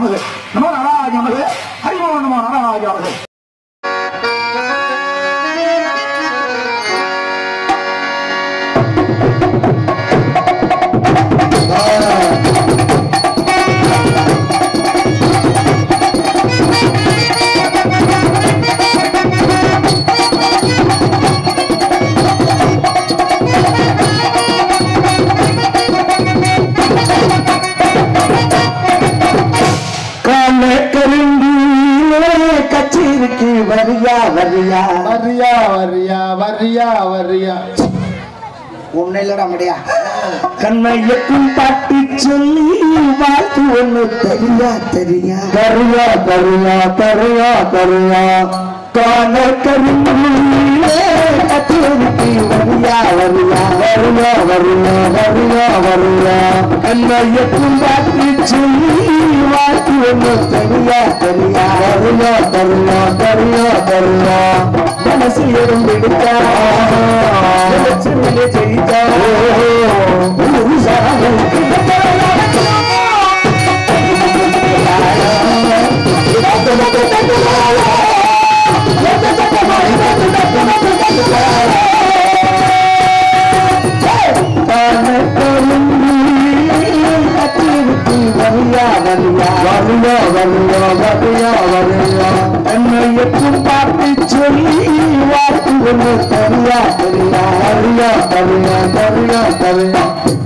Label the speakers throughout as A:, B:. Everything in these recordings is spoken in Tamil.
A: நமது நம நாராஜ நமது ஹரிமோ நம நாராஜ நமது
B: கால கரும்பி கச்சேரிக்கு வரியா வரியா
C: வரியா வரியா வரியா வரியா
B: உன்னை இல்லடா முடியா கண்மையக்கும் பாட்டி சொல்லி வாழ்த்து ஒண்ணு தெரியா தெரியா தருயா தருயா தருயா தருயா கால கரும்பிலே கச்சேரிக்கு வரியா வரியா வரியா வரியா வரியா வரியா கண்மையக்கும் பாட்டி சொல்லி வாழ்த்து ஒண்ணு தெரியா தெரியா தருயா தருயா தருயா தருயா மனசு எறும்பிடுச்சா பிரச்சனையை ஜெயிச்சா என்னையற்றும் பார்த்து சொல்லி வார்த்தை ஒன்று தரியா தரியா தரியா தரியா தரியா தரியா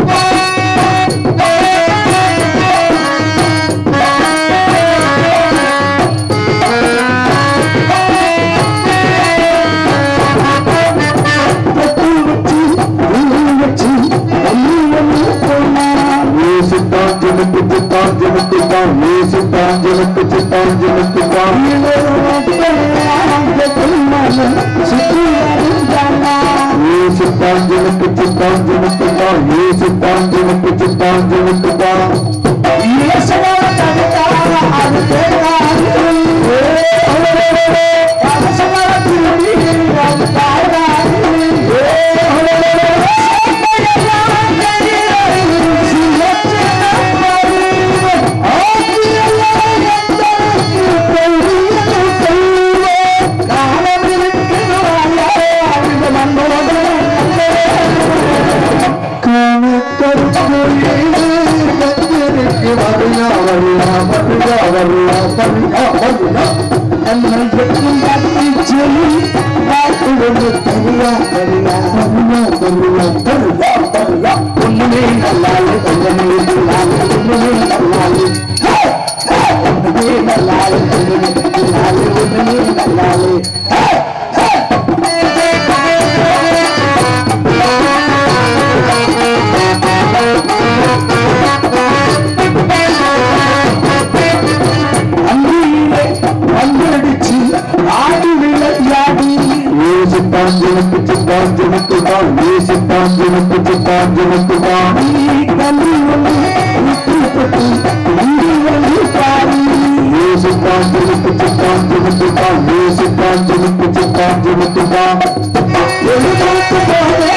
B: அங்கிலே வந்தடிச்சு ஆடி விளையாடி ஏசுத்தான் ஜனக்கு சித்தான் ஜனக்கு தான் ஏசுத்தான் ஜனக்கு சித்தான் ஜனக்கு தான் தள்ளி வந்து விட்டுப்பட்டு நீ வந்து பாடி ஏசுத்தான் ஜனக்கு சித்தான் ஜனக்கு தான் ஏசுத்தான் ஜனக்கு சித்தான் ஜனக்கு தான் எழுதாத்து போதே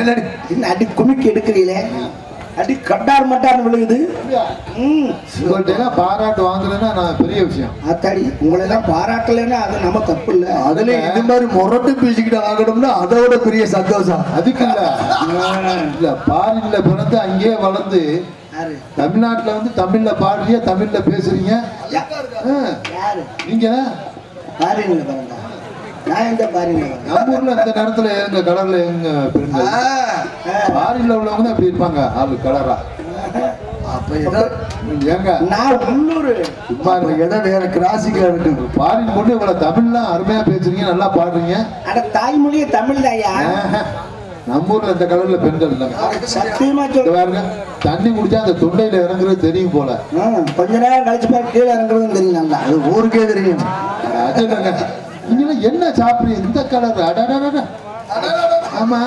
B: என்னடி
D: என்ன அடி குமிக்கி எடுக்கிறீங்களே அடி கட்டார் மட்டார்னு விழுகுது ம்
C: உங்கள்ட்ட எல்லாம் பாராட்டு வாங்குறதுன்னா நான் பெரிய விஷயம்
D: ஆத்தாடி உங்களை எல்லாம் பாராட்டலைன்னா அது நம்ம தப்பு இல்ல
B: அதுல இது மாதிரி முரட்டு பேசிக்கிட்டு ஆகணும்னா அதோட பெரிய சந்தோஷம்
C: அதுக்கு இல்ல இல்ல பாரின்ல பிறந்து அங்கேயே வளர்ந்து
D: யாரு
C: தமிழ்நாட்டுல வந்து தமிழ்ல பாடுறீங்க தமிழ்ல பேசுறீங்க
D: யா-
C: ஆ,
D: யாரு
C: நீங்க
D: பாரின்ல பிறந்தா நான் எந்த பாரின்ல பிறந்தேன்
C: நம்ம ஊர்ல இந்த நேரத்துல எங்க கடல்ல எங்க பெண்கள் பாரின்ல உள்ளவங்க தான் இப்படி இருப்பாங்க ஆளு கலரா
B: அப்ப என்ன
C: ஏங்க
D: நான் உள்ளூர்
C: சும்மா
B: அப்ப
C: இருங்க.
B: இடம் வேற கிராசிக்கா இருக்கு
C: பாரின் பொண்ணு இவ்வளவு தமிழ்லாம் அருமையா பேசுறீங்க நல்லா பாடுறீங்க
D: அட தாய்மொழியே தமிழ் தாயா
C: ஆஹா. நம்ம ஊர்ல இந்த கலர்ல பெண்கள் இல்லைங்க
D: சத்தியமா
C: இங்க
D: சொல்ல
C: பாருங்க தண்ணி குடிச்சா அந்த தொண்டையில இறங்குறது தெரியும் போல
D: கொஞ்ச நேரம் கழிச்சு பாரு கீழே இறங்குறதும் தெரியும் நல்லா
B: அது ஊருக்கே தெரியும்
C: அது இல்லைங்க நீங்க இந்த சாப்பிடுறீங்க இந்த கலர் அடடடட ஆமா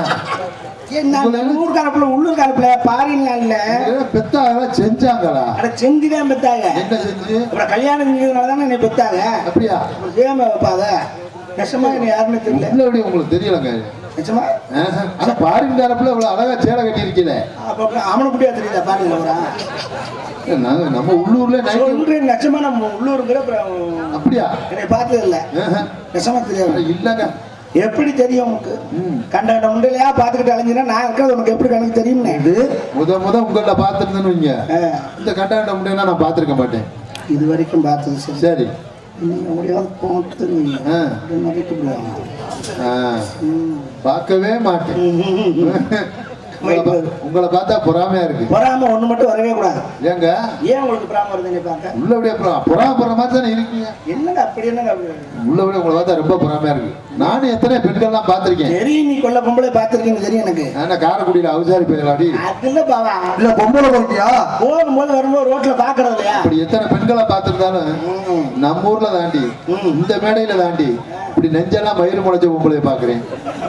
D: ஏன் நான் உள்ளூர் காலப்புல உள்ளூர் காலப்புல பாரின்ல இல்ல
C: இதெல்லாம் பெத்தா அதெல்லாம் செஞ்சாங்களா
D: அட செஞ்சுதான் பெத்தாங்க
C: என்ன செஞ்சு
D: அப்புறம் கல்யாணம் செஞ்சதுனால தானே என்னை பெத்தாங்க
C: அப்படியா
D: அப்புறம் சேம வைப்பாங்க நெசமா என்ன யாருன்னு தெரியல
C: இல்ல அப்படி உங்களுக்கு தெரியலங்க
D: நிஜமா
C: ஆஹா. ஆனா பாரின் தரப்புல இவ்வளவு அழகா சேலை கட்டி இருக்கீங்களே
D: அப்ப அவனை குட்டியா தெரியுதா பாருங்க அவரா
C: நாங்க நம்ம உள்ளூர்ல நைட்டு
D: சொல்றேன் நிஜமா நம்ம உள்ளூருங்கிற அப்புறம்
C: அப்படியா
D: என்னை பார்த்தது இல்ல
C: ஆஹா.
D: நிஜமா தெரியாது
C: இல்லங்க
D: எப்படி தெரியும் உனக்கு
C: ம்.
D: கண்ட கண்ட உண்டையிலையா பார்த்துக்கிட்டு அலைஞ்சினா நான் இருக்கிறது உனக்கு எப்படி கணக்கு தெரியும்னே
B: இது
C: முத முத உங்கள பாத்துருந்தேன்னு வைங்க
D: ஆ,
C: இந்த கட்டாண்ட முடியும்னா நான் பார்த்திருக்க மாட்டேன்
D: இது வரைக்கும் பார்த்தது சரி
C: சரி
D: நீங்க எப்படியாவது பார்த்துருவீங்க
C: ஆ.
D: இது மதிக்க முடியாது
C: ஆ,
D: ம்.
C: பார்க்கவே மாட்டேன்
D: ம், ம், ம்.
C: உங்களை பா- உங்களை பார்த்தா பொறாமையா இருக்கு
D: பொறாம ஒண்ணு மட்டும் வரவே கூடாது
C: ஏங்க
D: ஏன் உங்களுக்கு பொறாம வருது என்னை பார்க்க
C: உள்ளபடியா பொறா- பொறாமப்படுற மாதிரி தானே இருக்கீங்க
D: என்னங்க அப்படி என்னங்க அப்படி?
C: உள்ளபடியா உங்களை பார்த்தா ரொம்ப பொறாமையா இருக்கு நானும் எத்தனை பெண்கள்லாம் பார்த்திருக்கேன்
D: தெரியும் நீ கொல்ல பொம்பளை பார்த்துருக்கீங்க தெரியும் எனக்கு
C: நான் காரைக்குடியில அவசாரி போயிடலாடி
D: அதுல பாவா
B: இல்ல பொம்பளை பார்த்தியா
D: போகும்போது வரும்போது ரோட்ல பாக்குறது இல்லையா
C: இப்படி எத்தனை பெண்களை பார்த்திருந்தாலும்
D: ம்.
C: நம்ம ஊர்ல தாண்டி
D: ம்.
C: இந்த மேடையில தாண்டி இப்படி நெஞ்செல்லாம் மயிறு முளைச்ச பொம்பளைய பாக்குறேன்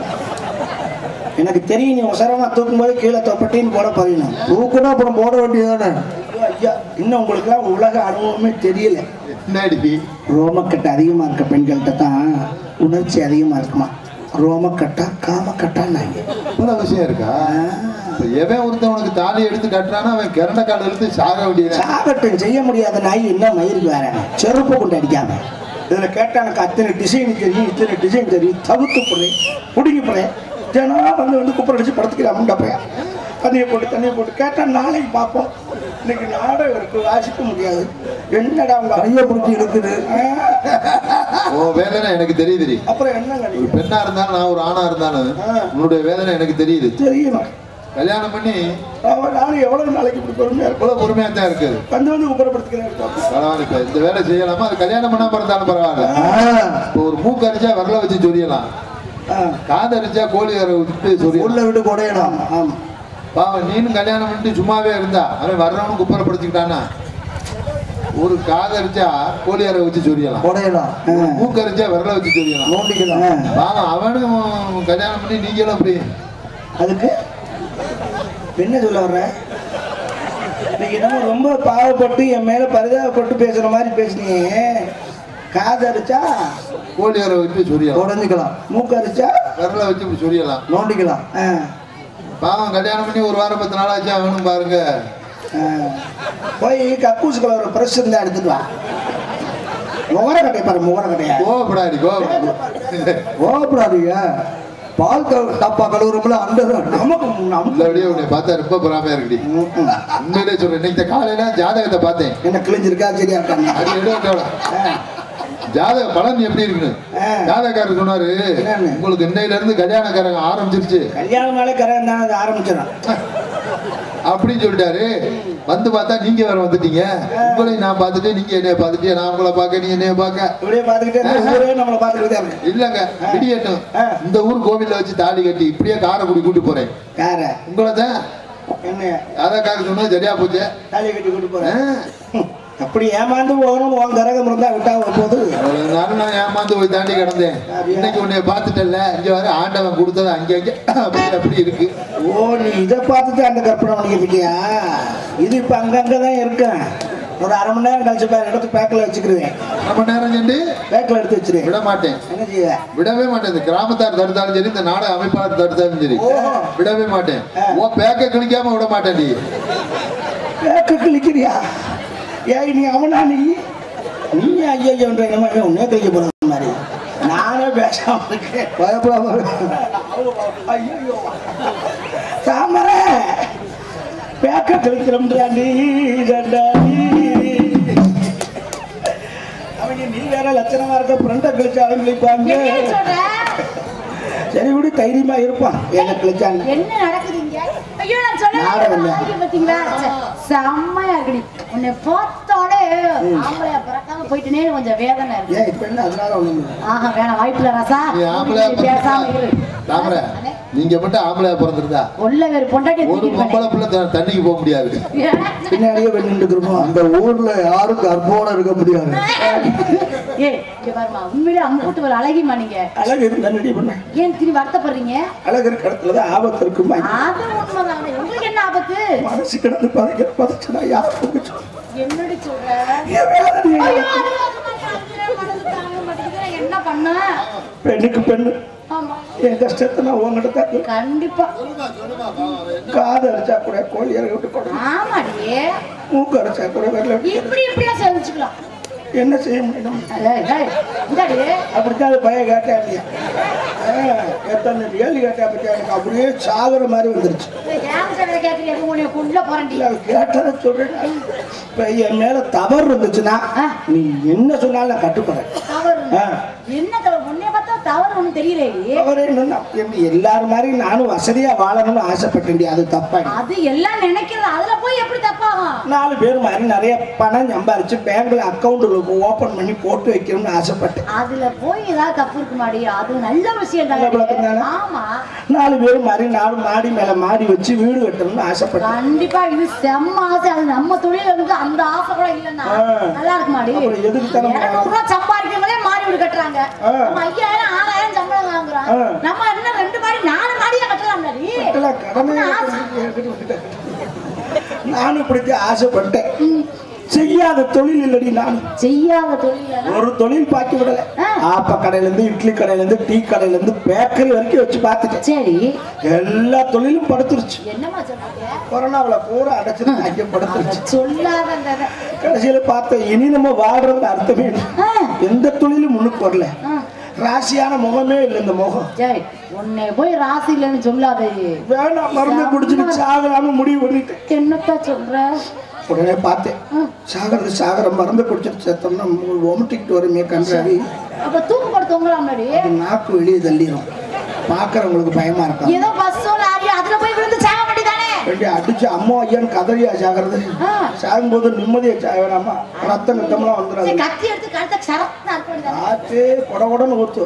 D: எனக்கு தெரியும் நீ உசரமா தூக்கும் போது கீழே தொப்பட்டின்னு போட போறீங்க
B: தூக்குனா அப்புறம் போட வேண்டியதானே
D: ஐயா இன்னும் உங்களுக்குலாம் உலக அனுபவமே தெரியல
C: என்னடி
D: ரோமக்கட்டு அதிகமா இருக்க பெண்கள்கிட்ட தான் உணர்ச்சி அதிகமா இருக்குமா ரோமக்கட்டா காமக்கட்டான்னாங்க
C: இவ்வளவு விஷயம் இருக்கா இப்ப எவன் ஒருத்தன் உனக்கு தாலி எடுத்து கட்டுறானா அவன் கிரண்ட கால எடுத்து சாக வேண்டியது
D: சாகட்டும் செய்ய முடியாத நாய் என்ன மயிருக்கு வேற செருப்பு கொண்டு அடிக்காம இதுல கேட்டா எனக்கு அத்தனை டிசைன் தெரியும் இத்தனை டிசைன் தெரியும் தவிர்த்து போடுறேன் பிடுங்கி போடுறேன் தினம் வந்து வந்து குப்பரை அடிச்சு படுத்துக்கிறேன் முண்டப்பையன் தண்ணியை போட்டு தண்ணியை போட்டு கேட்டா நாளைக்கு பார்ப்போம் இன்னைக்கு நாடகம் இருக்கு வாசிக்க முடியாது என்னடா உங்க
B: கையை பிடிச்சி இழுக்குது
C: உன் வேதனை எனக்கு தெரியுதுடி
D: அப்புறம் என்னங்க
C: ஒரு
D: நீங்க?
C: பெண்ணா இருந்தாலும் நான் ஒரு ஆணா இருந்தாலும்
D: ஆ.
C: உன்னுடைய வேதனை எனக்கு தெரியுது
D: தெரியணும்
C: கல்யாணம் பண்ணி
D: அவன் நானும் எவ்வளவு நாளைக்கு இப்படி பொறுமையா இருக்கும்
C: இவ்வளவு பொறுமையா தான் இருக்குது
D: வந்து வந்து குப்பரப்படுத்துக்கிறேன்
C: பரவாயில்ல இப்ப இந்த வேலை செய்யலாமா அது கல்யாணம் பண்ணாம இருந்தாலும் பரவாயில்ல இப்போ ஒரு மூக்கு அரிச்சா விரல வச்சு சொரியலாம் காது அரிச்சா கோழி வர விட்டு சொரியலாம்
B: உள்ள விட்டு குடையலாம்
D: ஆமா ஆமா
C: பாவம் நீனும் கல்யாணம் பண்ணிட்டு சும்மாவே இருந்தா அவன் வர்றவனு குப்பரப்படுத்திக்கிட்டானா ஒரு காது அரிச்சா கோழி அரை வச்சு சொரியலாம்
B: குடையலாம்
C: ஒரு மூக்கு அரிச்சா விரல வச்சு சொரியலாம்
B: நோண்டிக்கலாம்
D: ஆ.
C: பாவம் அவனும் கல்யாணம் பண்ணி நீங்களும் அப்படி
D: அதுக்கு என்ன சொல்ல வர்ற நீங்க என்னமோ ரொம்ப பாவப்பட்டு என் மேல பரிதாபப்பட்டு பேசுற மாதிரி பேசுனீங்க காது அடிச்சா
C: கோழி அரை வச்சு சொரியலாம்
B: குடைஞ்சிக்கலாம்
D: மூக்கு அடிச்சா
C: விரல வச்சு இப்படி சொரியலாம்
B: நோண்டிக்கலாம்
D: ஆ,
C: பாவம் கல்யாணம் பண்ணி ஒரு வாரம் பத்து நாள் ஆச்சு அவனும் பாருங்க
D: ஆ. போய் கக்கூஸ் கலர் பிரஷ் இருந்தா எடுத்துட்டு வா முகர கட்டையை பாரு முகர கட்டையா
C: கோவப்படாடி கோவப்படாடி
B: கோபப்படாதீங்க பால் கழு டப்பா கழுவுறோம்ல அந்த
D: நமக்கு நமக்கு
C: உள்ளபடியே உன்னை பார்த்தா ரொம்ப பொறாமையா இருக்குடி
D: ம், ம்.
C: உண்மையிலே சொல்றேன் இன்னைக்கு இந்த காலையில ஜாதகத்தை பார்த்தேன்
D: என்ன கிழிஞ்சிருக்கா சரியா இருக்காங்க
C: அது எடுக்கல ஜாதக பலன் எப்படி இருக்குன்னு
D: ஆ.
C: ஜாதகக்காரர் சொன்னாரு
D: என்னன்னு?
C: உங்களுக்கு இன்னையில இருந்து கல்யாணக்காரங்க ஆரம்பிச்சிருச்சு
D: கல்யாணம் நாளே கரையான் தானே அது ஆரம்பிச்சிடும்
C: அப்படின்னு சொல்லிட்டாரு வந்து பார்த்தா நீங்க வேற வந்துட்டீங்க உங்களையும் நான் பார்த்துட்டு நீங்க என்னைய பார்த்துட்டு நான் உங்களை பார்க்க நீ என்னைய பார்க்க
D: இப்படியே பார்த்துக்கிட்டே இருந்தா ஊரே நம்மளை பார்த்துக்கிட்டே இருக்கு
C: இல்லங்க விடியட்டும்
D: ஆ.
C: இந்த ஊர் கோவில்ல வச்சு தாலி கட்டி இப்படியே காரைக்குடி கூட்டி போறேன்
D: யார
C: உங்களை தான்
D: என்ன
C: ஜாதகக்காரர் சொன்னது சரியா போச்சு
D: தாலியை கட்டி கூட்டு
C: ஆ.
D: போறேன் அப்படி ஏமாந்து போகணும் உன் கரகம் இருந்தா விட்டா போது
C: அவ்வளவு நேரம் நான் ஏமாந்து போய் தாண்டி கிடந்தேன் இன்னைக்கு உன்னை பார்த்துட்டல இங்க வர ஆண்டவன் கொடுத்தது அங்கே அங்கே அப்படி அப்படி இருக்கு
D: ஓ நீ இதை பார்த்துட்டு அந்த கற்பனை பண்ணிக்கிட்டு இருக்கியா இது இப்ப அங்கங்க தான் இருக்கேன் ஒரு அரை மணி நேரம் கழிச்சு பேர் எடுத்து பேக்கில் வச்சுக்கிருவேன்
C: நம்ம நேரம் சென்று
D: பேக்கில் எடுத்து வச்சிருவேன்
C: விட மாட்டேன்
D: என்ன செய்ய
C: விடவே மாட்டேன் இந்த கிராமத்தார் தடுத்தாலும் சரி இந்த நாடக அமைப்பாளர் தடுத்தாலும் சரி
D: ஓஹோ.
C: விடவே மாட்டேன்
D: ஆ.
C: ஓ பேக்க கிழிக்காம விட மாட்டேன் நீ
D: பேக்க கிழிக்கிறியா ஏய் நீ அவனா நீ நீ ஐயோன்ற என்னமோ இவன் உன்னே கிழிக்க போற மாதிரி நானே பேசாம இருக்கேன் பயப்படாம ஐயோ தாமரை பேக்க கிழிக்கிறோம்டா நீ ரெண்டா நீ அவங்க நீ வேற லட்சணமா இருக்க ஃப்ரெண்டை கிழிச்சாலும் கிழிப்பாங்க
E: என்ன சொல்ற
D: சரி விடு தைரியமா இருப்பான் என்ன கிழிச்சாங்க
E: என்ன நடக்குதுங்க ஐயோ நான் சொல்ல
D: நாடகம் இல்ல.
E: பாத்தீங்களா சே, செம்மையா இருக்குடி உன்னை பார்த்தோடே ஆம்பளையா பிறக்காம போயிட்டுனே கொஞ்சம் வேதனை இருக்கு
D: ஏன் இப்ப என்ன அதனால ஒண்ணு
E: ஆஹா வேணாம் வாய்ப்புல ரசா
C: நீ ஆம்பளையா
E: நீ பேசாம இரு
C: தாமரை நீங்க மட்டும் ஆம்பளையா பிறந்திருந்தா
E: உள்ள வேறு பொண்டாட்டி
C: ஒரு பொம்பளை பிள்ளை த- தண்ணிக்கு போக முடியாது
D: பின்னாடியே பண்ணிட்டு இருக்கிறோம்
B: அந்த ஊர்ல யாரும் கர்ப்போட இருக்க முடியாது
E: ஏய் இங்க பாருமா உண்மையிலே அம்புட்டு ஒரு அழகிமா நீங்க
D: அழகு இருந்தா ரெடி பண்ண
E: ஏன் திரும்பி வருத்தப்படுறீங்க
D: அழகு இருக்க இடத்துல தான் ஆபத்து இருக்குமா
E: அது உண்மைதான் உங்களுக்கு என்ன ஆபத்து
D: மனசு கிடந்து பதைக்க பதைச்சுனா யார் போச்சு
E: என்னடி சொல்ற
D: என் வேதனை.
E: ஐயோ, அது அது மாதிரி அழுகுறேன், மனசு தாங்க மாட்டேங்குது. நான் என்ன பண்ண
D: பெண்ணுக்கு பெண்ணு
E: ஆமா
D: என் கஷ்டத்தை நான் உங்ககிட்ட தான்
E: கண்டிப்பா
D: காது அரைச்சா கூட கோழி இறக்கி விட்டு கூட
E: ஆமாடியே
D: மூக்கு அரைச்சா கூட வரல
E: இப்படி இப்படிலாம் செஞ்சுக்கலாம்
D: என்ன செய்ய முடியும்
E: ஏய், ஏய், இந்தாடி
D: அப்படித்தான் அது பையன் கேட்டேன் இல்லையா எத்தனை கேள்வி கேட்டேன் பற்றி எனக்கு அப்படியே சாகுற மாதிரி வந்துருச்சு
E: ஏன் சொல்றத கேட்கல உன்னை கொள்ள போறேன்டி
D: இல்ல, அவ கேட்டதை சொல்றேன் இப்ப என் மேல தவறு இருந்துச்சுன்னா
E: ஆ.
D: நீ என்ன சொன்னாலும் நான் கட்டுப்படுறேன்
E: தவறு
D: ஆ.
E: என்ன தவறு உன்னைய பார்த்தா தவறு ஒண்ணும் தெரியலையே
D: தவறு என்னன்னா எப்படி எல்லாரும் மாதிரி நானும் வசதியா வாழணும்னு ஆசைப்பட்டேன் அது தப்பா
E: அது எல்லாம் நினைக்கிறது அதுல போய் எப்படி தப்பாகும்
D: நாலு பேர் மாதிரி நிறைய பணம் சம்பாரிச்சு பேங்க்ல அக்கௌண்ட் ஓபன் பண்ணி போட்டு வைக்கணும்னு ஆசைப்பட்டேன்
E: அதுல போய் ஏதாவது தப்பு இருக்கு மாடி அது நல்ல விஷயம்
D: நல்ல பழக்கம் தானே?
E: தானே ஆமா
D: நாலு பேர் மாதிரி நாலு மாடி மேல மாடி வச்சு வீடு கட்டணும்னு ஆசைப்பட்டேன்
E: கண்டிப்பா இது செம்ம ஆசை அது நம்ம தொழில இருந்து அந்த ஆசை கூட இல்லைன்னா
D: ஆ.
E: நல்லா இருக்கு மாடி
D: அப்புறம் எதுக்கு தானே
E: இருநூறு ரூபாய் சம்பாதிக்கிறவங்களே மாடி வீடு கட்டுறாங்க
D: ஆ.
E: நம்ம ஐயாயிரம் ஆறாயிரம் சம்பளம் வாங்குறோம்
D: ஆ.
E: நம்ம என்ன ரெண்டு மாடி நாலு மாடியா கட்டலாம் மாடி
D: கட்டல, கடமையை
E: ஆசை.
D: எடுத்துட்டு விட்டுட்டேன். நானும் இப்படித்தான் ஆசைப்பட்டேன் செய்யாத தொழில் இல்லடி நான்
E: செய்யாத தொழில
D: ஒரு தொழில் பாக்கி விடல
E: ஆ.
D: ஆப்ப கடையில இருந்து இட்லி கடையில இருந்து டீ கடையில இருந்து பேக்கரி வரைக்கும் வச்சு பார்த்துட்டேன்
E: சரி
D: எல்லா தொழிலும் படுத்துருச்சு
E: என்னம்மா சொல்றீங்க
D: கொரோனாவுல பூரா அடைச்சு ஐயம்
E: அத
D: படுத்துருச்சு
E: சொல்லாத அந்த இத.
D: கடைசியில பார்த்தேன் இனி நம்ம வாழ்றதுல அர்த்தமே இல்லை
E: ஆ.
D: எந்த தொழிலும் முன்னுக்கு வரல
E: ஆ.
D: ராசியான முகமே இல்லை இந்த முகம்
E: சரி உன்னை போய் ராசி இல்லைன்னு சொல்லாதே
D: வேணாம் மருந்து குடிச்சிட்டு சாகலாம முடிவு பண்ணிட்டேன்
E: என்னத்தா சொல்ற
D: உடனே பார்த்தேன்
E: ஆ.
D: சாகிறது சாகர மருந்து குடிச்சிட்டு செத்தோம்னா ஒமட்டிக்கிட்டு வருமே கன்றாடி
E: அப்ப தூக்கு போட்டு தொங்கலாம்டி
D: நாக்கு வெளியே தள்ளிடும் பார்க்கறவங்களுக்கு பயமா இருக்கும்
E: ஏதோ பஸ்ஸோ லாரியோ அதுல போய் விழுந்து சாக வேண்டியதானே
D: ரெண்டு அடிச்சு அம்மா ஐயான்னு கதறியா சாகிறது
E: ஆ.
D: சாகும்போது நிம்மதியா சாக வேணாமா ரத்தம் நித்தம்லாம் வந்துடாது
E: சரி, கத்தி எடுத்து கழுத்த சரத்து அறுக்க வேண்டியதானே
D: ஆத்தே கொட கொடன்னு ஊத்து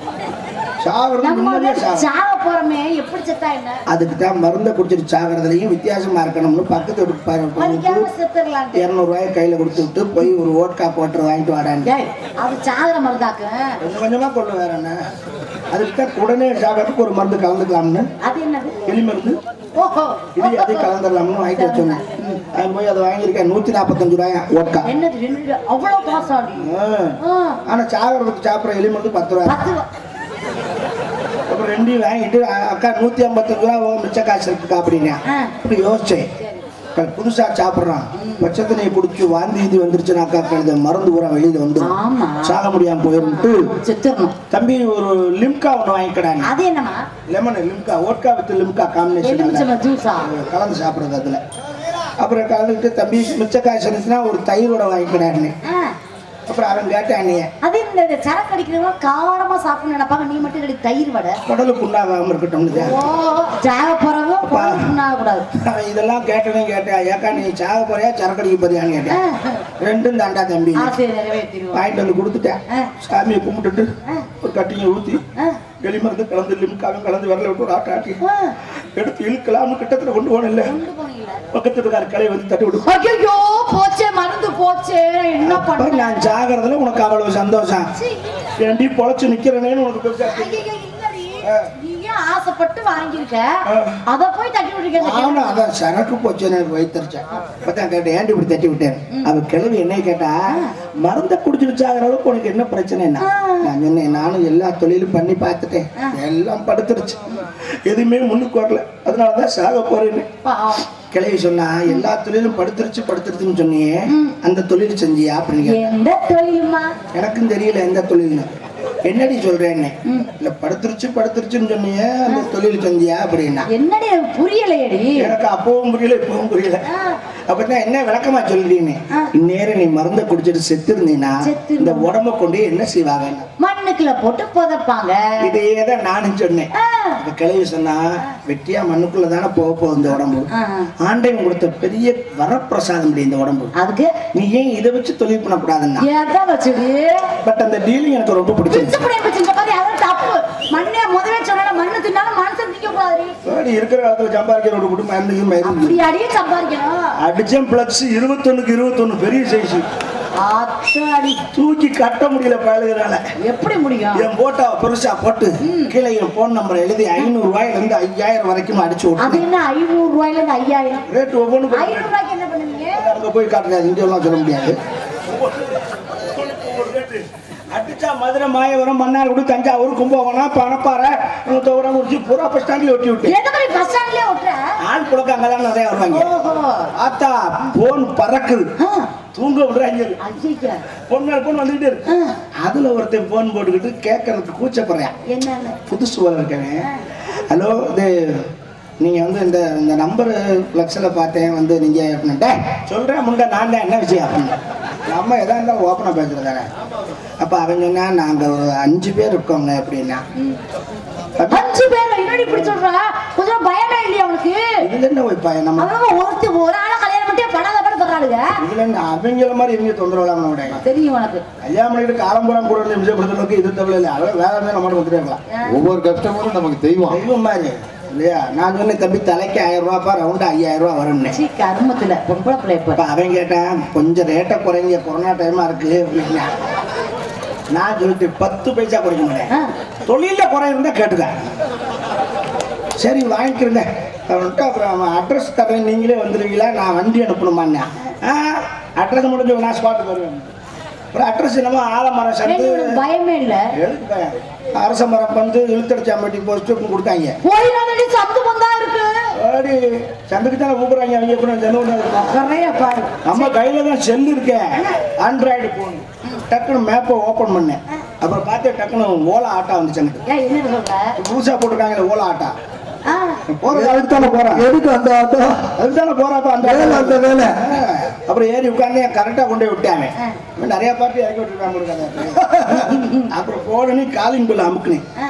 D: சாகிறது
E: நம்ம
D: நிம்மதியா
E: வந்து
D: சாகும்
E: சாக போறோமே எப்படி செத்தா என்ன
D: அதுக்கு தான் மருந்தை குடிச்சிட்டு சாகிறதுலையும் வித்தியாசமா இருக்கணும்னு பக்கத்து வீட்டுக்கு பாரு
E: வலிக்காம செத்துடலாம்
D: இரநூறுவாயை கையில கொடுத்து விட்டு போய் ஒரு ஓட்கா போட்டு வாங்கிட்டு வரான்னு
E: ஏய் அது சாகுற மருந்தாக்கு
D: கொஞ்சம் கொஞ்சமா கொண்டு வேற என்ன அதுக்கு தான் உடனே சாகிறதுக்கு ஒரு மருந்து கலந்துக்கலாம்னு
E: அது என்னது
D: எலி மருந்து
E: ஓஹோ
D: இது அதையும் கலந்துடலாம்னு வாங்கிட்டு வச்சோன்னேன் அது போய் அதை வாங்கியிருக்கேன் நூத்தி நாற்பத்தஞ்சு ரூபாயா ஓட்கா
E: என்னது ரெண்டு அவ்வளவு காசு ஆடி
D: ஆ. ஆனா சாகிறதுக்கு சாப்பிட்ற எலி மருந்து பத்து ரூபாய்
E: பத்து ரூபா.
D: அப்புறம் ரெண்டையும் வாங்கிட்டு அ- அக்கா நூத்தி ஐம்பத்தஞ்சு ரூபா உன் மிச்ச காசு இருக்குக்கா அப்படின்னா
E: ஆ.
D: அப்படி யோசிச்சேன் க- புதுசா சாப்பிட்றான் பச்சை தண்ணியை குடிச்சு வாந்தி இது வந்துருச்சுனாக்கா கழுத மருந்து பூரா வெளியில வந்துடும்
E: ஆமா
D: சாக முடியாம போயிருந்து
E: செத்துடணும்
D: தம்பி ஒரு லிம்கா ஒன்று வாங்கிக்கிறாங்க
E: அது என்னமா
D: lemon Limca vodka with Limca combination
E: எலுமிச்சம்பழம் ஜூஸா
D: கலந்து சாப்பிட்றது அதுல அப்புறம் கலந்துக்கிட்டு தம்பி மிச்ச காசு இருந்துச்சுன்னா ஒரு தயிரோட வாங்கிக்கிறாருன்னு
E: ஆ.
D: அப்புறம் அவன் கேட்டான் நீ
E: அது இந்த இந்த சரக்கு அடிக்கிறவங்க காரமா சாப்பிடணும் நினைப்பாங்க நீ மட்டும் ரெடி தயிர் வடை
D: குடலு புண்ணாகாம இருக்கட்டும்னு
E: ஓ ஜாக போறவங்க போனாக கூடாது
D: அவன் இதெல்லாம் கேட்டனே கேட்டேன் ஏக்கா நீ சாக போறியா சரக்கடிக்க போறியான்னு கேட்டேன் ரெண்டும் தாண்டா தம்பி
E: ஆசையை நிறைவேற்றிடுவோம்
D: வாங்கிட்டு வந்து கொடுத்துட்டேன்
E: ஆ.
D: சாமியை கும்பிட்டுட்டு ஒரு கட்டிங்க ஊத்தி
E: ஆ.
D: எலி மருந்து கலந்து லிம்காவும் கலந்து விரல விட்டு ஒரு ஆட்ட ஆட்டி
E: ஆ.
D: எடுத்து இழுக்கலாம்னு கிட்டத்துல கொண்டு போன இல்ல
E: கொண்டு போனீங்களா
D: பக்கத்து இருக்காரு கலை வந்து தட்டி விடு
E: ஐயோ போச்சே மறந்து போச்சே என்ன
D: அப்ப
E: பண்ண
D: நான் சாகிறதுல உனக்கு அவ்வளவு சந்தோஷம் ஏண்டி பொழைச்சு நிக்கிறனேன்னு உனக்கு பெருசா தெரியும்.
E: ஐயையோ, இல்லடி.
D: ஆ.
E: நீ நீயும் ஆசைப்பட்டு வாங்கியிருக்க
D: ஆ.
E: அத போய் தட்டி விட்டுருக்க
D: நானும் அதான் சரக்கு போச்சு எனக்கு வைத்தறிச்சேன் அப்பதான் கேட்டேன் ஏன்டி இப்படி தட்டி விட்டேன் அவ கிழவி என்ன கேட்டா மருந்த குடிச்சிருச்சாகிற அளவுக்கு உனக்கு என்ன பிரச்சனை என்ன நான் சொன்னேன் நானும் எல்லா தொழிலும் பண்ணி பார்த்துட்டேன் எல்லாம் படுத்துருச்சு எதுவுமே முன்னுக்கு வரல அதனாலதான் சாக போறேன்னு
E: பாவம்.
D: கிழவி சொன்னா எல்லா தொழிலும் படுத்துருச்சு படுத்துருச்சுன்னு சொன்னியே அந்த தொழில் செஞ்சியா அப்படின்னு கேட்டேன்.
E: எந்த தொழிலுமா
D: எனக்கும் தெரியல எந்த தொழில்னு என்னடி சொல்றேன்னு இல்ல படுத்துருச்சு படுத்துருச்சுன்னு சொன்னியே அந்த தொழில் செஞ்சியா அப்படின்னா
E: என்னடி எனக்கு புரியலையடி
D: எனக்கு அப்பவும் புரியல இப்பவும் புரியல
E: ஆ.
D: அப்பதான் என்ன விளக்கமா சொல்றீன்னு இந்நேரம் நீ மருந்தை குடிச்சிட்டு செத்து இருந்தீங்கன்னா
E: செத்து
D: இந்த உடம்ப கொண்டு என்ன செய்வாங்க
E: மண்ணுக்குள்ள போட்டு புதைப்பாங்க
D: இதே தான் நானும் சொன்னேன்
E: ஆ.
D: அந்த கிழவி சொன்னா வெட்டியா மண்ணுக்குள்ள தானே போக போகுது இந்த உடம்பு
E: ஆ.
D: ஆண்டையும் கொடுத்த பெரிய வரப்பிரசாதம் இப்படி இந்த உடம்பு
E: அதுக்கு
D: நீ ஏன் இதை வச்சு தொழில் பண்ணக்கூடாதுன்னா
E: எதை வச்சுடி
D: பட் அந்த டீலிங் எனக்கு ரொம்ப பிடிச்சிருச்சு
E: பிச்சுப்படி பிச்சுங்க பாரு அதெல்லாம் தப்பு மண்ணே முதவே சொன்னா மண்ணு தின்னாலும் மனுஷன் திங்க கூடாது
D: சரி, இருக்கிற காலத்துல சம்பாதிக்கிற ஒரு குடும்பம் மருந்து மருந்து
E: அப்படி அடியே சம்பாதிக்கணும்
D: அடிச்சம் பிளக்ஸ் இருபத்தொன்னுக்கு இருபத்தொன்னு பெரிய சைஸ்
E: ஆத்தாடி
D: தூக்கி கட்ட முடியல பயலுகிறால
E: எப்படி முடியும்
D: என் போட்டோ பெருசா போட்டு கீழே என் போன் நம்பர் எழுதி ஐநூறு ரூபாயில இருந்து ஐயாயிரம் வரைக்கும் அடிச்சு
E: அது
D: விட்டு
E: என்ன ஐநூறு ரூபாயில இருந்து ஐயாயிரம்
D: ரேட் ஒவ்வொன்று
E: ஐநூறு ரூபாய்க்கு என்ன பண்ணுவீங்க
D: அங்க போய் காட்டுறாது இங்க எல்லாம் சொல்ல முடியாது அடிச்சா மதுரை மாயவரம் மன்னார்குடி தஞ்சாவூர் கும்பகோணம் பணப்பாறை தோரம் குறிச்சி பூரா பஸ் ஸ்டாண்ட்ல ஒட்டி விட்டு
E: எந்த மாதிரி பஸ் ஸ்டாண்ட்லயே ஓட்டுற
D: ஆள் புழக்க அங்கதான் நிறைய வருவாங்க
E: ஓஹோ
D: ஆத்தா போன் பறக்குது
E: ஆ,
D: தூங்க விடுறாங்க
E: ஐயா
D: பொன் மேல பொன் வந்துகிட்டு இருக்கு
E: ஆ,
D: அதுல ஒருத்தன் போன் போட்டுக்கிட்டு கேட்கறதுக்கு கூச்சப்படுறேன்
E: என்னன்னு
D: புதுசு போல இருக்கேன் ஹலோ இது நீங்க வந்து இந்த இந்த நம்பர் ஃப்ளக்ஸில் பார்த்தேன் வந்து நீங்க அப்படின்ட்டே சொல்றேன் முண்டை நான் தான் என்ன விஷயம் அப்படின்னு நம்ம எதா இருந்தாலும் ஓப்பனாக பேசுறது தானே அப்போ அவன் சொன்னா நாங்க ஒரு அஞ்சு பேர் இருக்கோங்க அப்படின்னா
E: அஞ்சு பேர் என்னடி இப்படி சொல்ற கொஞ்சம் பயமே இல்லையா அவனுக்கு
D: இதுல என்ன வைப்பா நம்ம
E: அவன் ஒருத்தி ஒரு ஆளை கல்யாணம் பண்ணிட்டு படாத பாடு படுறாளுங்க
D: இதுல என்ன அவங்கள மாதிரி இவங்க தொந்தரவு இல்லாம விட
E: தெரியும் உனக்கு
D: கல்யாணம் பண்ணிட்டு காலம்புறம் கூட இருந்து நிமிஷப்படுத்துறதுக்கு இது தவிர இல்லை அதெல்லாம் வேற மாதிரி நம்ம வந்துட்டே இருக்கலாம்
C: ஒவ்வொரு கஸ்டமரும் நமக்கு தெய்வம்
D: தெய்வம் மாதிரி இல்லையா நான் சொன்னேன் தம்பி தலைக்கு ஆயிரம் ரூபாப்பா ரவுண்டு ஐயாயிரம் ரூபா வரும்னு
E: சீ கருமத்துல பொம்பளை பிள்ளை இப்ப
D: அப்ப அவன் கேட்டான் கொஞ்சம் ரேட்டை குறைங்க கொரோனா டைமா இருக்கு அப்படின்னா நான் சொல்லிட்டு பத்து பைசா குறைக்க மாட்டேன்
E: ஆ.
D: தொழில குறை இருந்தா கேட்டுக்க சரி வாங்கிக்கிறேங்க அவன்கிட்ட அப்புறம் அவன் அட்ரஸ் தரேன் நீங்களே வந்துடுவீங்களா நான் வண்டி அனுப்பணுமான்னா ஆ அட்ரஸ் முடிஞ்சு நான் ஸ்பாட்டுக்கு வருவேன் அப்புறம் அட்ரஸ் என்னமோ ஆலமரம்
E: ஏண்டி,
D: சந்து
E: உனக்கு பயமே இல்ல
D: எதுக்கு பயம்? அரச மரம் வந்து இழுத்தடிச்சாம்பட்டி போஸ்ட் கொடுத்தாங்க
E: போயிடாதடி சந்து பந்தா இருக்கு
D: ஓடி சந்துக்கு தானே கூப்பிடுறாங்க அவங்க எப்படி சந்து கொண்டு இருக்கும்
E: நிறைய பாரு
D: நம்ம கையில தான் செல் இருக்கே ஆண்ட்ராய்டு போன் டக்குனு மேப்பை ஓபன் பண்ணேன் அப்புறம் பார்த்து டக்குனு ஓலா ஆட்டா வந்துச்சு எனக்கு
E: ஏன் என்ன சொல்ற
D: புதுசா போட்டிருக்காங்களே ஓலா ஆட்டா
E: ஆ,
D: போறது அதுக்கு தானே போறேன்
B: எதுக்கு அந்த ஆட்டோ
D: அதுக்கு தானே போறப்ப அந்த
B: வேலை அந்த வேலை.
D: ஆ, அப்புறம் ஏறி உட்காந்து கரெக்டா கொண்டு போய் விட்டாங்க இவன் நிறைய பார்ட்டி இறக்கி விட்டுருக்காங்க இருக்காங்க அப்புறம் போடனே காலிங் பில் அமுக்குனேன்
E: ஆ.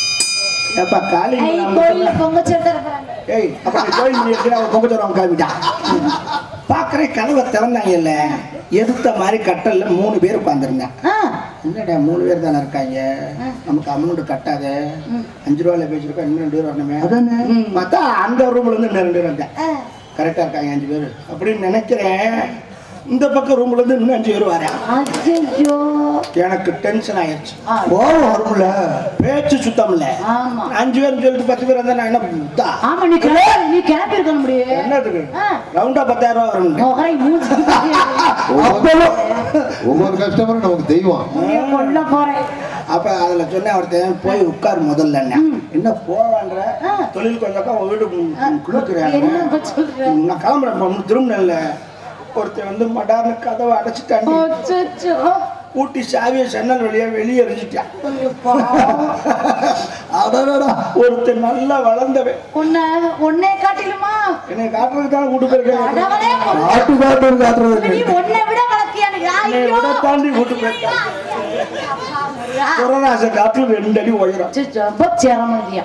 D: ஏப்பா காலிங்
E: ஐய்,
D: பில்
E: கோயில்ல
D: அமுக்குனேன்
E: பொங்க சொல்லிட்டு இருக்கிறாங்க
D: ஏய் அப்ப நீ கோயில் மணி அடிச்சு அவன் பொங்க தருவான் கிளம்பிட்டான் பாக்குறேன் கதவை திறந்தாங்கல்ல எதிர்த்த மாதிரி கட்டல்ல மூணு பேர் உட்காந்துருந்தேன்
E: ஆ,
D: என்னடா மூணு பேர் தானே இருக்காங்க நமக்கு அமௌண்ட் கட்டாத அஞ்சு ரூபாயில பேசிருக்கோம் இன்னும் ரெண்டு பேர் வரணுமே
B: அதானே
D: பார்த்தா அந்த ரூம்ல இருந்து இன்னும் ரெண்டு பேர் வந்தேன்
E: ஆ.
D: கரெக்டா இருக்காங்க அஞ்சு பேர் அப்படின்னு நினைக்கிறேன் இந்த பக்கம் ரூம்ல இருந்து இன்னும் அஞ்சு பேர் வரேன்
E: ஐயையோ.
D: எனக்கு டென்ஷன் ஆயிடுச்சு
E: ஆ,
B: கோவம் வரும்ல
D: பேச்சு சுத்தம் இல்ல
E: ஆமா
D: அஞ்சு பேர் சொல்லிட்டு பத்து பேர் வந்தா நான் என்ன புத்தா?
E: ஆமா நீ கிளம்பி நீ கிளம்பி இருக்க முடியும்
D: என்னதுக்கு
E: ஆ.
D: ரவுண்டா பத்தாயிரம் ரூபா வரும்
E: முகரை மூஞ்சி
C: ஒவ்வொரு ஒவ்வொரு கஸ்டமரும் நமக்கு தெய்வம்
E: உன்னைய கொல்ல போறேன்
D: அப்ப அதுல சொன்னேன் ஒருத்தன் போய் உட்கார் முதல்ல என்ன போவான்ற தொழில் கொஞ்சம் உன் வீட்டுக்கு
E: என்ன
D: கொடுக்குறேன்
E: இப்ப சொல்ற
D: நான் கிளம்புறேன் திரும்பினேன்ல ஒருத்தன் வந்து மடார்னு கதவை அடைச்சிட்டாண்டி
E: அச்சச்சோ.
D: ஊட்டி சாவியை ஜன்னல் வழியா வெளியே எரிஞ்சிட்டான்
E: ஐயோ, பாவம்.
D: அடடடா ஒருத்தன் நல்லா வளர்ந்தவன்
E: உன்னை உன்னை காட்டிலுமா
D: என்னை காட்டுறதுக்கு தான் கூட்டு போயிருக்கேன்
E: கடவுளே,
B: ஆட்டு காட்டு காட்டுறது
E: நீ உன்னை விட வளர்த்தியா எனக்கு?
D: என்னை
E: ஐயோ.
D: விட தாண்டி கூட்டு போயிருக்கேன்
E: அப்பா, முருகா.
D: புறராச காட்டுல ரெண்டு அடி உயரம்
E: அச்சச்சோ, ரொம்ப சிரமந்தியா.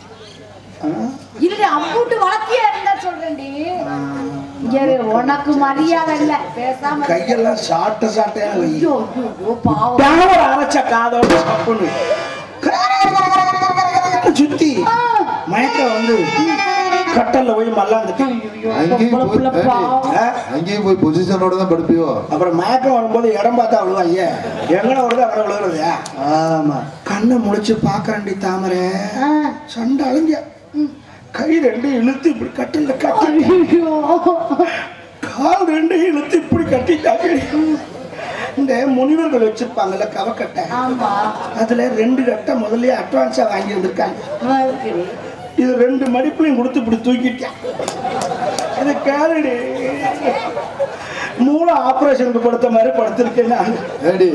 D: ஆ?
E: இல்லடி, அம்புட்டு வளர்த்தியா இருந்தா சொல்றேன்டி. இங்க இரு, உனக்கு மரியாதை இல்ல பேசாம இரு.
D: கையெல்லாம் சாட்ட சாட்டையா வை
E: ஐயோ, ஐயோ, ஐயோ, பாவம்.
D: டவர் அரைச்ச காதோட சப்புன்னு சுத்தி
E: ஆ,
D: மயக்கம் வந்து கட்டல்ல போய் மல்லாந்துட்டு
C: அங்கேயும்
E: பொம்பளை
C: போய்
E: புள்ள
C: ஏண்டி,
E: பாவம்.
D: ஆ?
C: அங்கேயும் போய் பொசிஷனோட தான் படுப்பியோ
D: அப்புறம் மயக்கம் வரும்போது இடம் பார்த்தா விழுவாங்க எங்கன வருது அங்கே விழுகிறது ஆமா கண்ணை முழிச்சு பாக்குறேன்டி தாமரை
E: ஆ.
D: சண்டை அழிஞ்ச கை ரெண்டு இழுத்து இப்படி கட்டில கட்டி
E: ஐயோ.
D: கால் ரெண்டு இழுத்து இப்படி கட்டிட்டாங்க இந்த முனிவர்கள் வச்சிருப்பாங்கல்ல கவக்கட்டை
E: ஆமா
D: அதுல ரெண்டு கட்டை முதல்லயே அட்வான்ஸா வாங்கி வந்திருக்காங்க
E: இருக்குது.
D: இது ரெண்டு மடிப்புலையும் கொடுத்து இப்படி தூக்கிட்டேன் இது கேளுடி மூளை ஆபரேஷனுக்கு படுத்த மாதிரி படுத்திருக்கேன் நான்
C: ஏடி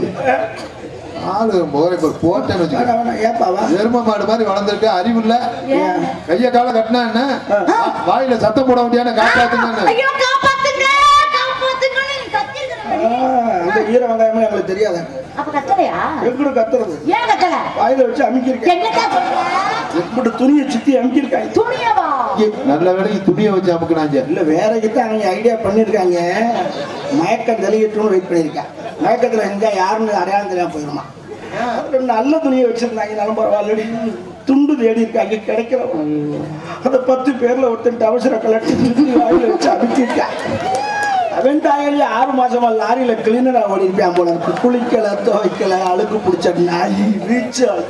C: ஆளு முகரை இப்ப போட்டேன்னு வச்சுக்க
D: வேணாம், வேணாம், ஏப்பாவா
C: எரும மாடு மாதிரி வளர்ந்துருக்கு அறிவு இல்ல
E: ஏன்?
C: கைய கால கட்டினா என்ன வாயில சத்தம் போட வேண்டியான காப்பாத்துங்கன்னு
E: ஐயோ காப்பாத்துங்க காப்பாத்துங்கன்னு நீ கத்திருக்கிற
D: ஆ, அந்த ஈர வெங்காயமே எங்களுக்கு தெரியாது
E: அப்ப கத்தலையா
D: எங்கூட கத்துறது
E: ஏன் கத்தல
D: வாயில வச்சு அமுக்கியிருக்கேன்
E: என்னதான் சொல்ற
D: எப்படி துணியை சுத்தி அமுக்கியிருக்காங்க
E: துணியவா
C: நல்ல வேலைக்கு துணியை வச்சு அமுக்குனாங்க
D: இல்ல வேற கிட்ட அவங்க ஐடியா பண்ணிருக்காங்க மயக்கம் தெளியட்டும்னு வெயிட் பண்ணியிருக்கேன் மயக்கத்துல செஞ்சா யாருன்னு அடையாளம் தெரியாம போயிருமா அப்புறம் நல்ல துணியை வச்சிருந்தாங்க நல்ல பரவாயில்லடி துண்டு தேடி இருக்காங்க கிடைக்கல அந்த பத்து பேர்ல ஒருத்தன் அவசர கலட்டி சுத்தி வாயில வச்சு அமுக்கியிருக்கான் அவன் தாயாளி ஆறு மாசமா லாரியில கிளீனரா ஓடி இருப்பான் போல இருக்கு குளிக்கல துவைக்கல அழுக்கு பிடிச்ச நாய் ரீச்சால்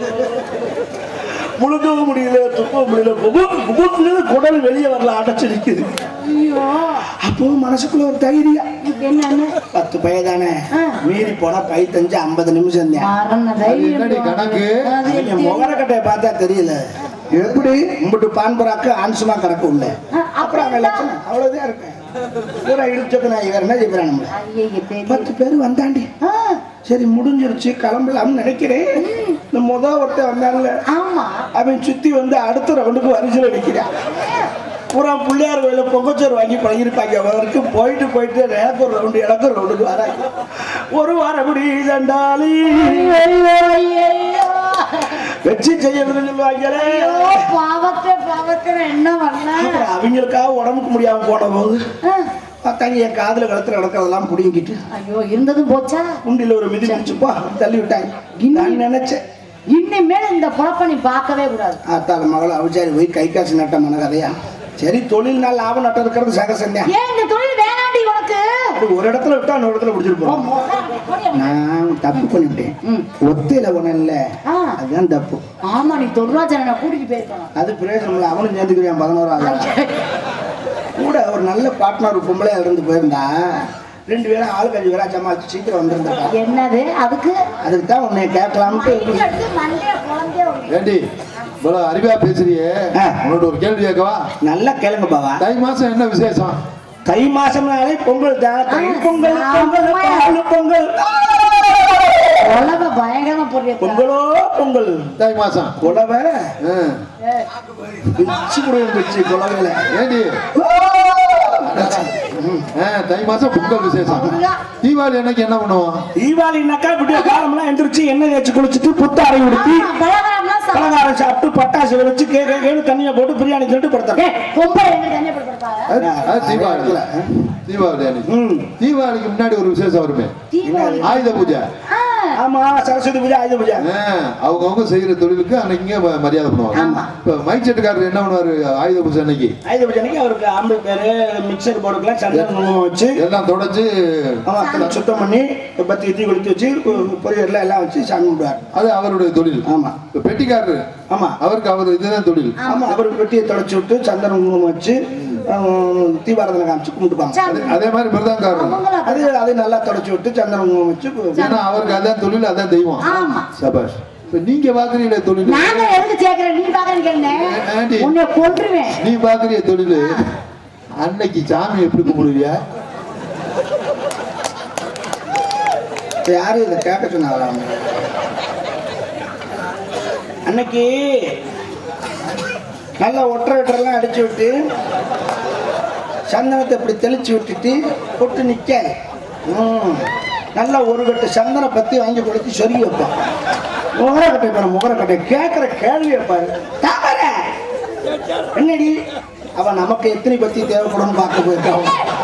D: முழுக்கவும் முடியல துப்பவும் முடியல குபுக்கு குபுக்குன்னு குடல் வெளியே வரல அடைச்சு நிக்குது
E: ஐயோ
D: அப்போ மனசுக்குள்ள ஒரு தைரியம்
E: இதுக்கு என்னன்னு
D: பத்து பைய தானே
E: ஆ.
D: மீறி போனா பை தஞ்சு ஐம்பது நிமிஷம் தான்
E: மரண
C: அது என்னடி
E: தைரியம்
C: கணக்கு
E: அது
D: அவங்க
E: எப்படி?
D: முகரக்கட்டையை பார்த்தா தெரியல எப்படி உங்கட்டு பான்பராக்கு ஆன்சுமா கிடக்கு உள்ள
E: ஆ,
D: அப்புறம்
E: அப்புறம்
D: அங்க லட்சணம் அவ்வளவுதான் இருக்கேன் பூரா இடிச்சது நான் வேற என்ன செய்யறேன் நம்மள
E: ஐயே தெரியும்
D: பத்து பேர் வந்தாண்டி
E: ஆ,
D: சரி முடிஞ்சிருச்சு கிளம்பலாம்னு நினைக்கிறேன் இந்த முத ஒருத்தன் வந்தான்ல
E: ஆமா
D: அவன் சுத்தி வந்து அடுத்த ரவுண்டுக்கு வரிசையில் அடிக்கிறான் பூரா பிள்ளையார் கோயில பொங்கச்சோறு வாங்கி பழகிருப்பாங்க அவருக்கு போயிட்டு போயிட்டு எனக்கு ஒரு ரவுண்டு எனக்கு ஒரு ரவுண்டுக்கு வராங்க ஒரு வாரம் முடி தண்டாளி
E: ஐயோ ஐயோ
D: வச்சு செய்யணும்னு சொல்லுவாங்களே
E: ஐயோ பாவத்தை பாவத்தை நான் என்ன பண்ணேன்
D: அப்புறம் அவங்களுக்காக உடம்புக்கு முடியாம போன போது பார்த்தாங்க என் காதுல கழுத்துல கிடக்கிறதெல்லாம் புடிங்கிட்டு
E: ஐயோ இருந்ததும் போச்சா
D: குண்டில ஒரு மிதி மிதிச்சுப்பா தள்ளி விட்டாங்க நான் நினைச்சேன்
E: இனிமேல் இந்த குழப்ப நீ பார்க்கவே கூடாது
D: ஆத்தாள் மகள் அவிச்சாரி போய் கை காசு நட்டமான கதையா சரி தொழில் நாள் லாபம் நட்டம் இருக்கிறது சகசந்தான்
E: ஏன் இந்த தொழில் வேணாண்டி உனக்கு
D: அது ஒரு இடத்துல விட்டா இன்னொரு இடத்துல பிடிச்சிட்டு
E: உன்
D: போறோம்
E: முகம் எப்படி அப்படி?
D: நான் தப்பு பண்ணிவிட்டேன்
E: ம்.
D: ஒத்தையில ஒண்ணு
E: ஆ.
D: அதுதான் தப்பு
E: ஆமா நீ தொல்ராஜனை கூட்டிட்டு போயிருக்கணும்
D: அது பிரயோஜனம் இல்லை அவனும் சேர்ந்துக்கிறான் பதினோராவது ஆளா. கூட ஒரு நல்ல பார்ட்னர் பொம்பளையா இருந்து போயிருந்தா ரெண்டு பேரும் ஆளுக்கு அஞ்சு பேரா சமாளிச்சு சீக்கிரம் வந்திருந்தா
E: என்னது அதுக்கு
D: அதுக்கு தான் உன்னை கேட்கலாம்ட்டு
E: மைக்கு எடுத்து மண்டைய குழந்தைய விடு.
C: ஏண்டி இவ்வளவு அறிவா பேசுறியே
D: ஆ.
C: உன்னோட ஒரு கேள்வி கேட்கவா
D: நல்லா கேளுங்க பாவா
C: தை மாசம் என்ன விசேஷம்
D: தை மாசம்னாலே பொங்கல் தான் தை பொங்கல் பொங்கல் பால் பொங்கல்
E: உலக பயங்கரமா போடுறிய
D: பொங்கலோ பொங்கல்
C: தை மாசம்
D: குலவை
C: ஆ.
D: பிச்சு குடும்பம் பிச்சு குலவையில
C: ஏண்டி ஆ, தை மாசம் பொங்கல் விசேஷம் தீபாவளி அன்னைக்கு என்ன பண்ணுவோம்
D: தீபாவளினாக்கா விடிய காலம்லாம் எந்திரிச்சு எண்ணெய் தேய்ச்சி குளிச்சுட்டு புத்தாடை உடுத்தி
E: பலகாரம்லாம் சாப்பிடு.
D: பலகாரம் சாப்பிட்டு பட்டாசு வச்சு கே கே கேன்னு தண்ணியை போட்டு பிரியாணி சொல்லிட்டு படுத்தாங்க
E: ஏய், பொம்பளை எங்க தண்ணி போட்டு கொடுப்பாங்க?
C: அது அது தீபாவளி தீபாவளி அன்னைக்கு
D: ம்
C: தீபாவளிக்கு முன்னாடி ஒரு விசேஷம் வருமே
E: தீபாவளி.
C: ஆயுத பூஜை
E: ஆ,
D: ஆமா சரஸ்வதி பூஜை ஆயுத பூஜை
C: அவங்க அவங்க செய்யற தொழிலுக்கு அன்னைக்கு ம- மரியாதை பண்ணுவாங்க இப்ப மைக் செட்டுக்காரர் என்ன பண்ணுவாரு ஆயுத பூஜை அன்னைக்கு
D: ஆயுத பூஜை அன்னைக்கு அவருக்கு ஆம்பளை பேரு மிக்சர் போட்டுக்கலாம் சந்தன குங்குமம் வச்சு
C: எல்லாம் தொடச்சு
D: ஆமா அதெல்லாம் சுத்தம் பண்ணி பத்தி தீ கொளுத்தி வச்சு பொரியல்லாம் எல்லாம் வச்சு சாமி கும்பிடுவார்
C: அது அவருடைய தொழில்
D: ஆமா
C: இப்ப பெட்டிக்காரரு
D: ஆமா
C: அவருக்கு அவர் இதுதான் தொழில்
D: ஆமா அவர் பெட்டியை தொடச்சி விட்டு சந்தன குங்குமம் வச்சு ஆஹ், தீபாரதனை காமிச்சு கும்பிட்டுப்பாங்க
C: அதே- அதே மாதிரி மிருதங்காரர்
E: அவங்கள
D: அது அது நல்லா தொடச்சி விட்டு சந்தன குங்குமம் வச்சு
C: ஏன்னா அவருக்கு அதான் தொழில் அதான் தெய்வம்
E: ஆமா.
C: சபாஷ் இப்ப நீங்க பாக்குறீங்களே தொழில்
E: நாங்க எதுக்கு சேர்க்கிறேன் நீ பாக்குறீங்க
C: ஆண்டி.
E: உன்னை கொன்றுவேன்
C: நீ பாக்குறிய தொழில் அன்னைக்கு சாமி எப்படி கும்பிடுவியா
D: இப்ப யாரும் இதை கேட்க சொன்னாங்களா அவங்க? அன்னைக்கு நல்லா ஒற்றை வெட்டரெல்லாம் அடிச்சு விட்டு சந்தனத்தை இப்படி தெளிச்சு விட்டுட்டு பொட்டு நிற்காது ம் நல்லா ஒரு கட்டு சந்தன பத்தி வாங்கி கொடுத்து சொருகி வைப்பான் முகரக்கட்டை பாரு முகரக்கட்டை கேட்குற கேள்வியை பாரு தாமரை என்னடி அவன் நமக்கு எத்தனை பத்தி தேவைப்படும்னு பார்க்க போயிருக்கான்